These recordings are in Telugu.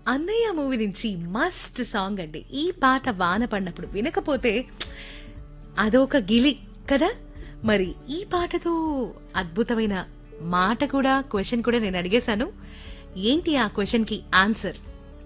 అన్నయ్య మూవీ నుంచి మస్ట్ సాంగ్ అండి ఈ పాట వాన పడినప్పుడు వినకపోతే అదొక గిలి కదా మరి ఈ పాటతో అద్భుతమైన మాట కూడా క్వశ్చన్ కూడా నేను అడిగేశాను ఏంటి ఆ క్వశ్చన్ కి ఆన్సర్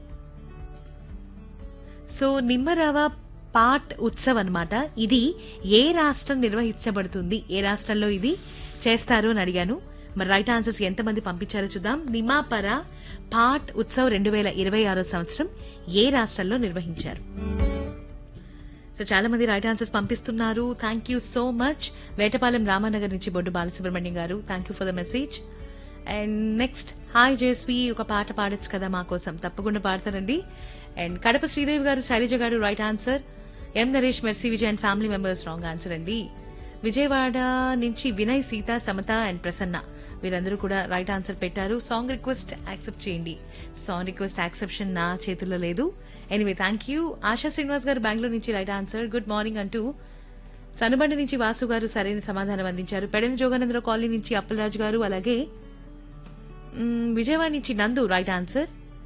సో నిమ్మరావ పాట్ ఉత్సవ్ అన్నమాట ఇది ఏ రాష్ట్రం నిర్వహించబడుతుంది ఏ రాష్ట్రంలో ఇది చేస్తారు అని అడిగాను మరి రైట్ ఆన్సర్స్ ఎంతమంది పంపించారో చూద్దాం నిమాపర పాట్ ఉత్సవ్ రెండు వేల ఇరవై ఆరో సంవత్సరం ఏ రాష్ట్రంలో నిర్వహించారు సో చాలా మంది రైట్ ఆన్సర్స్ పంపిస్తున్నారు thank you so much Vetapalem Ramanagar నుంచి బొడ్డు బాలసుబ్రహ్మణ్యం గారు thank you for the message and next hi Jaswi ఒక పాట పాడొచ్చు కదా మా కోసం తప్పకుండా పాడతారండి అండ్ కడప శ్రీదేవి గారు శైలజ గారు right answer M Naresh Mercy Vijay and family members wrong answer అండి విజయవాడ నుంచి వినయ్ సీత సమత అండ్ ప్రసన్న వీరందరూ కూడా రైట్ ఆన్సర్ పెట్టారు సాంగ్ రిక్వెస్ట్ యాక్సెప్ట్ చేయండి సాంగ్ రిక్వెస్ట్ యాక్సెప్షన్ నా చేతుల్లో లేదు anyway thank you Asha Srinivas గారు బెంగళూరు నుంచి రైట్ ఆన్సర్ గుడ్ మార్నింగ్ అంటూ సనుబండి నుంచి వాసు గారు సరైన సమాధానం అందించారు పెడన జోగానందరావు కాలనీ నుంచి అప్పలరాజు గారు అలాగే మ్, విజయవాడ నుంచి Nandu right answer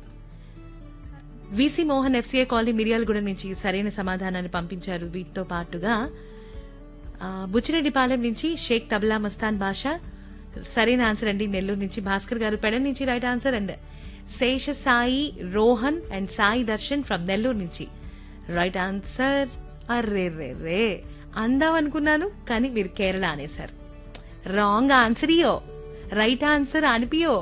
VC Mohan FCA colony Miryalagudem నుంచి సరైన సమాధానాన్ని పంపించారు వీటితో పాటుగా ఆ, బుచ్చిరెడ్డిపాలెం నుంచి షేక్ తబలా మస్తాన్ బాషా సరైన ఆన్సర్ అండి నెల్లూరు నుంచి భాస్కర్ గారు పెడ నుంచి right answer and Sesha Sai Rohan and Sai Darshan from Nellore నుంచి రైట్ ఆన్సర్ అర్రే రే రే అందాం అనుకున్నాను కానీ మీరు కేరళ అనేసారు రాంగ్ ఆన్సర్ ఇయో రైట్ ఆన్సర్ అనిపియో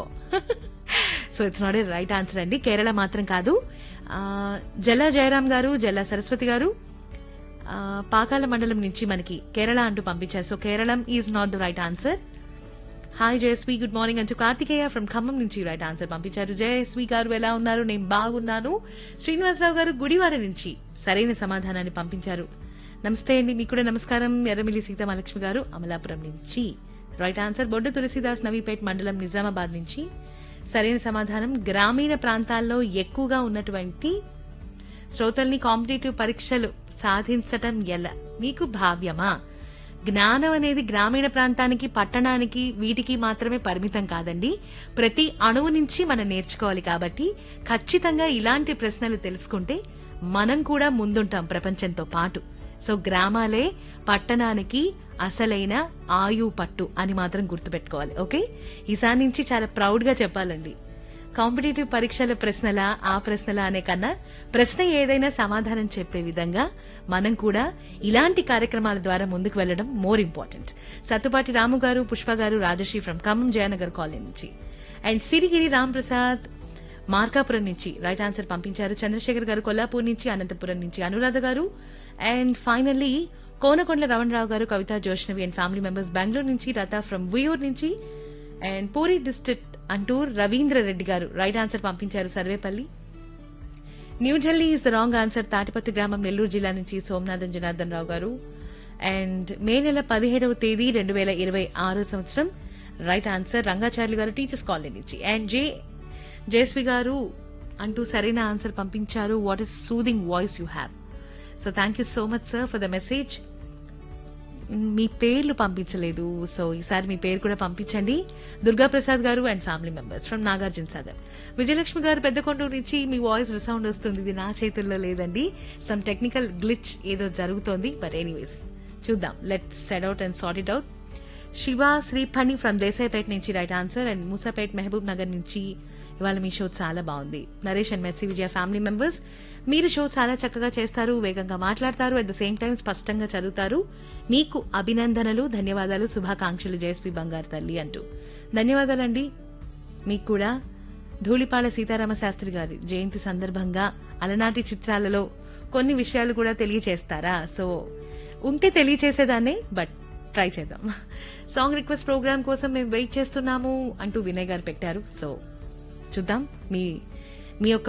so it's not a right answer అండి కేరళ మాత్రం కాదు ఆ, జల్ల జయరాం గారు జల్ల సరస్వతి గారు ఆ, పాకాల మండలం నుంచి మనకి కేరళ అంటూ పంపించారు so Keralam is not the right answer hi Jayaswi good morning అంటూ కార్తికేయ ఫ్రమ్ ఖమ్మం నుంచి రైట్ ఆన్సర్ పంపించారు జయస్వి గారు ఎలా ఉన్నారు నేను బాగున్నాను శ్రీనివాసరావు గారు గుడివాడ నుంచి సరైన సమాధానాన్ని పంపించారు నమస్తే అండి మీకు కూడా నమస్కారం ఎర్రమిల్లి సీతామహాలక్ష్మి గారు అమలాపురం నుంచి రైట్ ఆన్సర్ బొడ్డు తులసిదాస్ నవీపేట్ మండలం నిజామాబాద్ నుంచి సరైన సమాధానం గ్రామీణ ప్రాంతాల్లో ఎక్కువగా ఉన్నటువంటి శ్రోతల్ని కాంపిటేటివ్ పరీక్షలు సాధించటం ఎలా మీకు భావ్యమా జ్ఞానం అనేది గ్రామీణ ప్రాంతానికి పట్టణానికి వీటికి మాత్రమే పరిమితం కాదండి ప్రతి అణువు నుంచి మనం నేర్చుకోవాలి కాబట్టి ఖచ్చితంగా ఇలాంటి ప్రశ్నలు తెలుసుకుంటే మనం కూడా ముందుంటాం ప్రపంచంతో పాటు సో గ్రామాలే పట్టణానికి అసలైన ఆయు పట్టు అని మాత్రం గుర్తుపెట్టుకోవాలి ఓకే ఈసారి నుంచి చాలా ప్రౌడ్ గా చెప్పాలండి కాంపిటేటివ్ పరీక్షల ప్రశ్నల ఆ ప్రశ్నల అనే కన్నా ప్రశ్న ఏదైనా సమాధానం చెప్పే విధంగా మనం కూడా ఇలాంటి కార్యక్రమాల ద్వారా ముందుకు వెళ్లడం మోర్ ఇంపార్టెంట్ సత్తుపాటి రాము గారు పుష్ప గారు రాజశ్రీ ఫ్రమ్ ఖమ్మం జయనగర్ కాలనీ నుంచి అండ్ సిరిగిరి రామ్ ప్రసాద్ మార్కాపురం నుంచి రైట్ ఆన్సర్ పంపించారు చంద్రశేఖర్ గారు కొల్లాపూర్ నుంచి అనంతపురం నుంచి అనురాధ గారు అండ్ ఫైనల్లీ కోనకొండల రమణరావు గారు Kavitha Joshnavi and family members Bengaluru నుంచి రత ఫ్రమ్ ఉయూర్ నుంచి అండ్ పూరి డిస్ట్రిక్ట్ అంటూ రవీంద్ర రెడ్డి గారు రైట్ ఆన్సర్ పంపించారు Sarvepalli New Delhi is the wrong answer Tatipatti గ్రామం నెల్లూరు జిల్లా నుంచి సోమనాథన్ జనార్దన్ రావు గారు అండ్ మే నెల పదిహేడవ తేదీ రెండు వేల ఇరవై ఆరో సంవత్సరం రైట్ ఆన్సర్ రంగాచార్యులు గారు టీచర్స్ కాలనీ నుంచి అండ్ జే జయస్వి గారు అంటూ సరైన ఆన్సర్ పంపించారు what is soothing voice you have so thank you so much sir for the message మీ పేర్లు పంపించలేదు సో ఈసారి మీ పేరు కూడా పంపించండి దుర్గా ప్రసాద్ గారు and family members from Nagarjuna Sagar Vijayalakshmi గారు పెద్దకొండూరు నుంచి మీ వాయిస్ రిసౌండ్ వస్తుంది ఇది నా చేతుల్లో లేదండి సమ్ టెక్నికల్ గ్లిచ్ ఏదో జరుగుతోంది బట్ ఎనీవేస్ చూద్దాం let set out and sort it out Shiva Sriphani from Desaipeta నుంచి right answer and Moosapet Mahabubnagar నుంచి ఇవాళ మీ షో చాలా బాగుంది Naresh and Mercy Vijaya family members మీరు షో చాలా చక్కగా చేస్తారు వేగంగా మాట్లాడతారు అట్ ద సేమ్ టైం స్పష్టంగా చదువుతారు మీకు అభినందనలు ధన్యవాదాలు శుభాకాంక్షలు జయస్పి బంగారు తల్లి అంటూ ధన్యవాదాలండి మీకు కూడా ధూళిపాల సీతారామ శాస్త్రి గారి జయంతి సందర్భంగా అలనాటి చిత్రాలలో కొన్ని విషయాలు కూడా తెలియచేస్తారా సో ఉంటే తెలియచేసేదాన్నే బట్ ట్రై చేద్దాం సాంగ్ రిక్వెస్ట్ ప్రోగ్రామ్ కోసం మేము వెయిట్ చేస్తున్నాము అంటూ వినయ్ గారు పెట్టారు సో చూద్దాం మీ మీ యొక్క